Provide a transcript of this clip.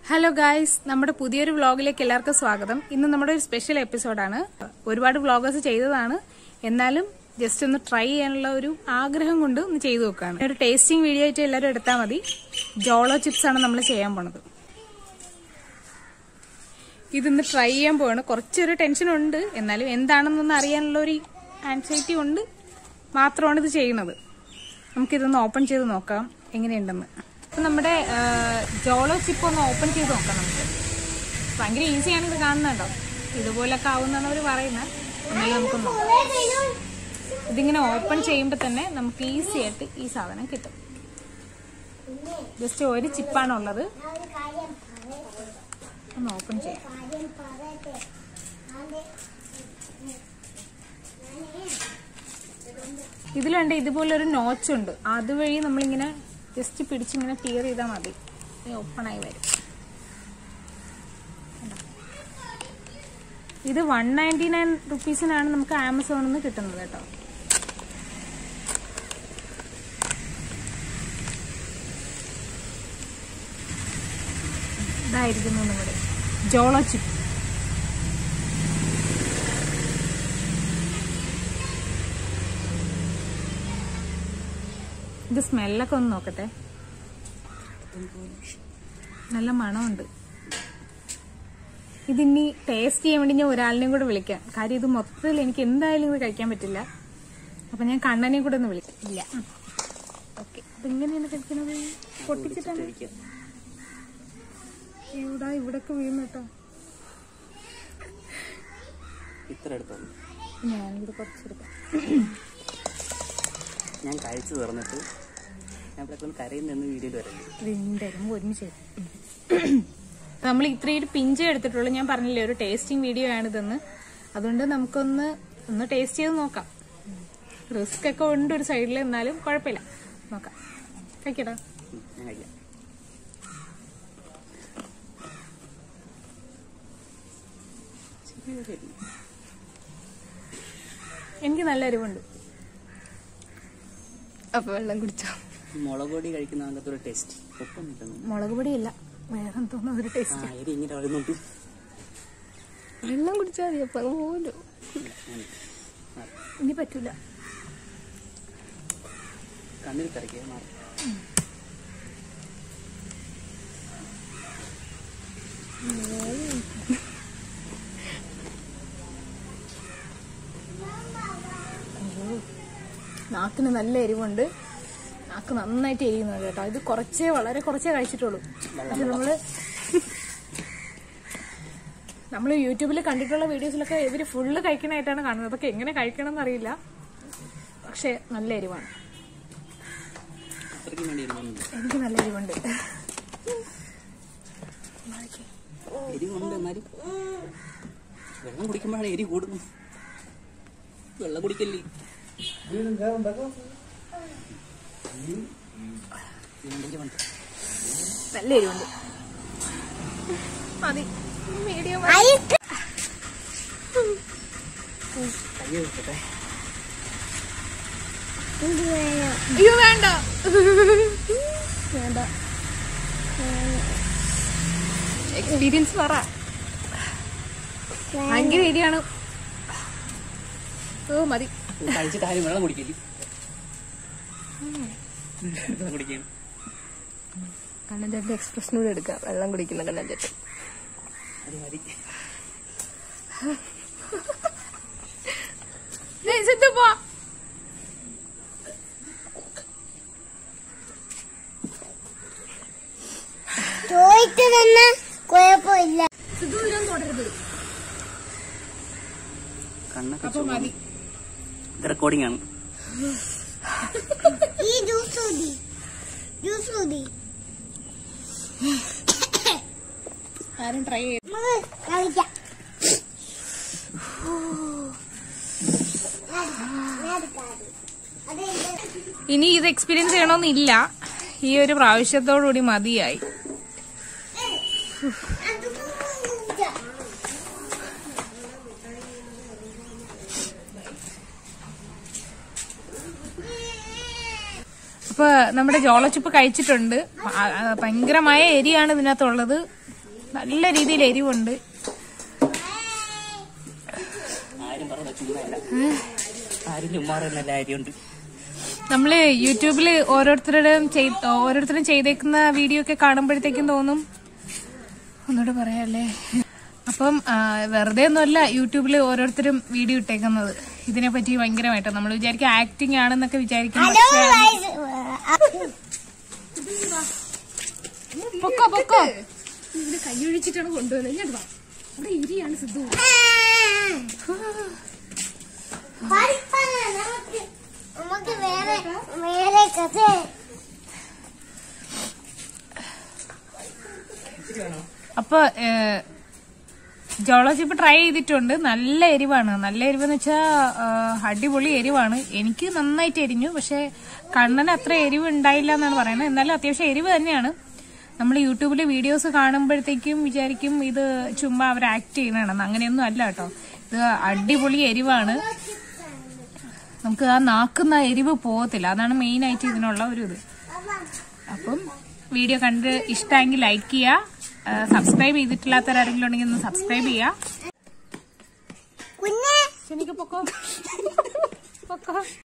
Hello guys നമ്മുടെ പുതിയൊരു വ്ളോഗിലേക്ക് എല്ലാവർക്കും സ്വാഗതം ഇന്ന് നമ്മുടെ ഒരു സ്പെഷ്യൽ എപ്പിസോഡാണ് ഒരുപാട് വ്ളോഗേഴ്സ് ചെയ്തതാണ് എന്നാലും ജസ്റ്റ് ഒന്ന് ട്രൈ ചെയ്യാനുള്ള ഒരു ആഗ്രഹം കൊണ്ട് ഒന്ന് ചെയ്തു നോക്കുകയാണ് ഒരു ടേസ്റ്റിംഗ് വീഡിയോ ആയിട്ട് എല്ലാവരും എടുത്താൽ മതി ജോളോ ചിപ്സ് ആണ് നമ്മൾ ചെയ്യാൻ പോണത് ഇതൊന്ന് ട്രൈ ചെയ്യാൻ പോവാണ് കുറച്ചൊരു ടെൻഷൻ ഉണ്ട് എന്നാലും എന്താണെന്നൊന്ന് അറിയാനുള്ള ഒരു ആൻസൈറ്റി കൊണ്ട് മാത്രമാണ് ഇത് ചെയ്യുന്നത് നമുക്കിതൊന്ന് ഓപ്പൺ ചെയ്ത് നോക്കാം എങ്ങനെയുണ്ടെന്ന് അപ്പൊ നമ്മുടെ ആ, ജോളോ ചിപ്പ് ഒന്ന് ഓപ്പൺ ചെയ്ത് നോക്കാം നമുക്ക് ഭയങ്കര ഈസിയാണ് ഇത് കാണുന്നുണ്ടോ ഇതുപോലൊക്കെ ആവുന്നാണ് അവർ പറയുന്നത് എന്നാലും നമുക്ക് നോക്കാം ഇതിങ്ങനെ ഓപ്പൺ ചെയ്യുമ്പോൾ തന്നെ നമുക്ക് ഈസി ആയിട്ട് ഈ സാധനം കിട്ടും ജസ്റ്റ് ഒരു ചിപ്പാണുള്ളത് ഒന്ന് ഓപ്പൺ ചെയ്യാം ഇതിലുണ്ട് ഇതുപോലെ ഒരു നോച്ച് ഉണ്ട് അതുവഴി നമ്മളിങ്ങനെ ജസ്റ്റ് പിടിച്ചിങ്ങനെ ക്ലിയർ ചെയ്താൽ മതി ഓപ്പൺ ആയി വരും ഇത് വൺ നയൻറ്റി നയൻ റുപ്പീസിനാണ് നമുക്ക് ആമസോണിൽ നിന്ന് കിട്ടുന്നത് കേട്ടോ ഇതായിരിക്കുന്നു നമ്മുടെ ജോളോ ചിപ്പ് ഇത് സ്മെല്ലൊക്കെ ഒന്ന് നോക്കട്ടെ നല്ല മണമുണ്ട് ഇതിനി ടേസ്റ്റ് ചെയ്യാൻ വേണ്ടി ഞാൻ ഒരാളിനെയും കൂടെ വിളിക്കാം കാര്യം ഇത് മൊത്തത്തിൽ എനിക്ക് എന്തായാലും ഇത് കഴിക്കാൻ പറ്റില്ല അപ്പൊ ഞാൻ കണ്ണനെയും കൂടെ ഒന്ന് വിളിക്കാം ഇല്ല ഓക്കെ അതെങ്ങനെയാണ് കഴിക്കണത് പൊട്ടിച്ചിട്ടാണ് ഇവിടെ ഇവിടൊക്കെ വീഴുന്നു കേട്ടോ ഇത്ര എടുത്തോളൂ ഞാനിവിടെ കുറച്ചെടുക്കാം ഞാൻ കഴിച്ചു തുറന്നിട്ട് ഞാൻ ഇവിടെ കിടന്ന് കരയുന്നെന്ന് വീഡിയോയിൽ വരല്ലേ രണ്ടും ഒരുമിച്ച് നമ്മൾ ഇത്രയും ഒരു പിഞ്ച് എടുത്തിട്ടുള്ളൂ ഞാൻ പറഞ്ഞില്ലേ ഒരു ടേസ്റ്റിംഗ് വീഡിയോ ആണിതെന്ന് അതുകൊണ്ട് നമുക്കൊന്ന് ഒന്ന് ടേസ്റ്റ് ചെയ്ത് നോക്കാം റിസ്ക് ഒക്കെ ഉണ്ട് ഒരു സൈഡിൽ എന്നാലും കുഴപ്പമില്ല നോക്കാം കഴിക്കടാ ഉം, ഞാൻ കഴിക്കാം ചെറിയൊരു എരിവ്. എനിക്ക് നല്ല എരിവുണ്ട് അപ്പൊ വെള്ളം കുടിച്ചോ മുളക് പൊടി കഴിക്കുന്ന അങ്ങനത്തെ ഒരു ടേസ്റ്റ് ഒപ്പം കിട്ടുന്നു മുളക് പൊടിയല്ല വേറെ തോന്നുന്ന ഒരു ആ ടേസ്റ്റ് എരി ഇങ്ങനെ വരുന്നുണ്ട് വെള്ളം കുടിച്ചാൽ മതി അപ്പൊ പോലും ഇനി പറ്റൂല കണ്ണിൽ കരയ്ക്കുക മാറും നാക്കിന് നല്ല എരിവുണ്ട് നാക്ക് നന്നായിട്ട് എരിയുന്നത് കേട്ടോ ഇത് കുറച്ചേ വളരെ കുറച്ചേ കഴിച്ചിട്ടുള്ളൂ പക്ഷെ നമ്മള് നമ്മൾ യൂട്യൂബിൽ കണ്ടിട്ടുള്ള വീഡിയോസിലൊക്കെ ഇവര് ഫുള്ള് കഴിക്കണായിട്ടാണ് കാണുന്നത് അതൊക്കെ എങ്ങനെ കഴിക്കണം എന്നറിയില്ല പക്ഷെ നല്ല എരിവാണ് അത്രയ്ക്കും വേണ്ടി എരിവുണ്ട് എനിക്ക് നല്ല എരിവുണ്ട് എരിവുണ്ട് എന്നാലും വെള്ളം കുടിക്കുമ്പോഴാണ് എരി കൂടുന്നു വെള്ളം കുടിക്കല്ലേ എരിവുണ്ട് നല്ല എരിവുണ്ട് മതി മീഡിയം കയ്യ വെക്കട്ടെ അയ്യോ വേണ്ട വേണ്ട എക്സ്പീരിയൻസ് പറ ഭയങ്കര എരിയാണ് ഓ മതി കഴിച്ചിട്ട് ആരും വെള്ളം കുടിക്കില്ലേ വെള്ളം കുടിക്കണം കണ്ണൻ്റെ എക്സ്പ്രഷൻ കൂടെ എടുക്കാം വെള്ളം കുടിക്കുന്ന കണ്ണൻ്റെ അത് മതി പോ ചോദിച്ചു തന്നെ കുഴപ്പമില്ല ദൂരം തുടരുത് കണ്ണൊക്കെ അപ്പൊ മതി ഇത് റെക്കോർഡിംഗ് ആണ് ഈ ജ്യൂസ് മതി ജ്യൂസ് മതി ആരും ട്രൈ ചെയ്ത് നമുക്ക് കളിക്കാം അതെ ഇനി ഇത് എക്സ്പീരിയൻസ് ചെയ്യണമെന്നില്ല ഈ ഒരു പ്രാവശ്യത്തോടുകൂടി മതിയായി അപ്പൊ നമ്മുടെ ജോളച്ചിപ്പ് കഴിച്ചിട്ടുണ്ട് ആ, ആ, ഭയങ്കരമായ എരിയാണ് ഇതിനകത്തുള്ളത് നല്ല രീതിയിൽ എരിവുണ്ട് ആരും പറഞ്ഞ ചുമ്മാല്ല ആരും ചുമ്മാ പറയുന്നല്ല കാര്യമുണ്ട് നമ്മള് യൂട്യൂബില് ഓരോരുത്തരുടെയും ചെയ്- ഓരോരുത്തരും ചെയ്തേക്കുന്ന വീഡിയോ ഒക്കെ കാണുമ്പോഴത്തേക്കും തോന്നും ഒന്നുകൂടെ പറയാല്ലേ അപ്പം ആ, വെറുതെ ഒന്നുമല്ല യൂട്യൂബിൽ ഓരോരുത്തരും വീഡിയോ ഇട്ടേക്കുന്നത് ഇതിനെ പറ്റി ഭയങ്കരമായിട്ട് നമ്മൾ വിചാരിക്കും ആക്ടിങ് ആണെന്നൊക്കെ വിചാരിക്കും ഹലോ പക്ഷേ പൊക്കോ പൊക്കോ കൈയൊഴിച്ചിട്ടാണ് കൊണ്ടുവന്നത് ഇങ്ങോട്ട് വാ ഇവിടെ ഇരിയാണ് സിദ്ധു നമുക്ക് നമുക്ക് വേറെ വേറെ കഥ അപ്പൊ ജോളജി ഇപ്പൊ ട്രൈ ചെയ്തിട്ടുണ്ട് നല്ല എരിവാണ് നല്ല എരിവെന്ന് വെച്ചാൽ അടിപൊളി എരിവാണ് എനിക്ക് നന്നായിട്ട് എരിഞ്ഞു പക്ഷെ കണ്ണന് അത്ര എരിവ് ഉണ്ടായില്ല എന്നാണ് പറയുന്നത് എന്നാലും അത്യാവശ്യം എരിവ് തന്നെയാണ് നമ്മൾ യൂട്യൂബിൽ വീഡിയോസ് കാണുമ്പോഴത്തേക്കും വിചാരിക്കും ഇത് ചുമ്മാ അവർ ആക്ട് ചെയ്യുന്നതാണെന്ന് അങ്ങനെയൊന്നും അല്ല കേട്ടോ ഇത് അടിപൊളി എരിവാണ് നമുക്ക് ആ നാക്കുന്ന എരിവ് പോകത്തില്ല അതാണ് മെയിൻ ആയിട്ട് ഇതിനുള്ള ഒരു ഇത് അപ്പം വീഡിയോ കണ്ട് ഇഷ്ടമെങ്കിൽ ലൈക്ക് ചെയ്യുക സബ്സ്ക്രൈബ് ചെയ്തിട്ടില്ലാത്തവരാരെങ്കിലും ഉണ്ടെങ്കിൽ ഒന്ന് സബ്സ്ക്രൈബ് ചെയ്യുക കുഞ്ഞെ ശനിക്ക് പൊക്കോ പൊക്കോ